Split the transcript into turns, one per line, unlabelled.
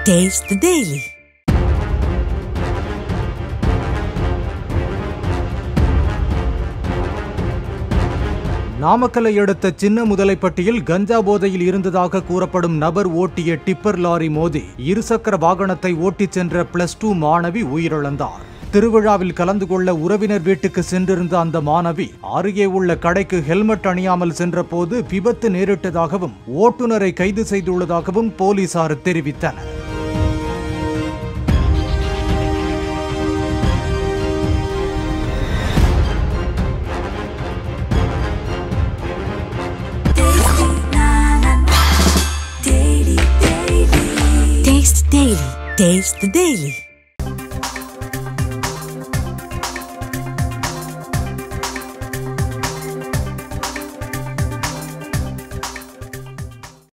Taste the Daily.
நாமக்கலை அடுத்த சின்ன முதலைப்பட்டியில் கஞ்சா போதையில் இருந்ததாக கூறப்படும் நபர் ஓட்டிய டிப்பர் லாரி மோதி இருசக்கர வாகனத்தை ஓட்டிச் சென்ற பிளஸ் டூ மாணவி உயிரிழந்தார் திருவிழாவில் கலந்து கொள்ள உறவினர் வீட்டுக்கு சென்றிருந்த அந்த மாணவி அருகே உள்ள கடைக்கு ஹெல்மெட் அணியாமல் சென்றபோது விபத்து நேரிட்டதாகவும் ஓட்டுநரை கைது செய்துள்ளதாகவும் போலீசார் தெரிவித்தனர்
Taste the Daily. Taste the Daily.